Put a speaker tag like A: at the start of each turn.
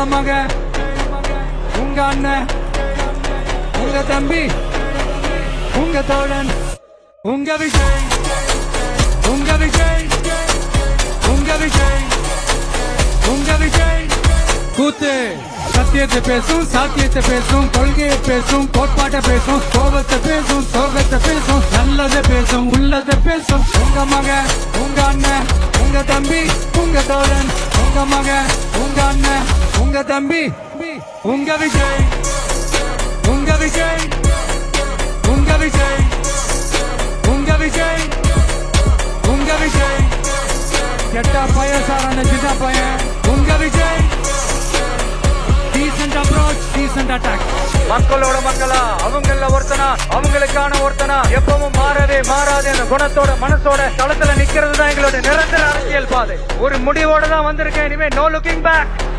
A: மக உங்க அண்ணன் உங்க தம்பி உங்க தோழன் உங்க விஜய் உங்க விஜய் உங்க விஜய் உங்க விஜய் கூத்து சத்தியத்தை பேசும் சாத்தியத்தை பேசும் கொள்கையை பேசும் கோட்பாட்டை பேசும் கோபத்தை பேசும் சோகத்தை பேசும் நல்லதை பேசும் உள்ளதை பேசும் உங்க மக உங்க அண்ணன் உங்க தம்பி உங்க தோழன் உங்க மக உங்க அண்ணன் உங்க தம்பி உங்க விஜய் உங்க விஜய் உங்க விஜய் உங்க விஜய் உங்க விஜய் கெட்ட பையன் சார் அந்த சின்ன பையன் உங்க Vijay decent approach decent attack
B: மக்களோட மக்களா அவங்கள ஒருத்தனா அவங்களுக்கான ஒருத்தனா எப்பவும் மாறவே மாறாது அந்த குணத்தோட மனசோட தளத்துல நிக்கிறது தான் எங்களோட நிரந்தர அரசியல் பாதை ஒரு முடிவோட தான் வந்திருக்கேன் இனிமே நோ லுக்கிங் பேக்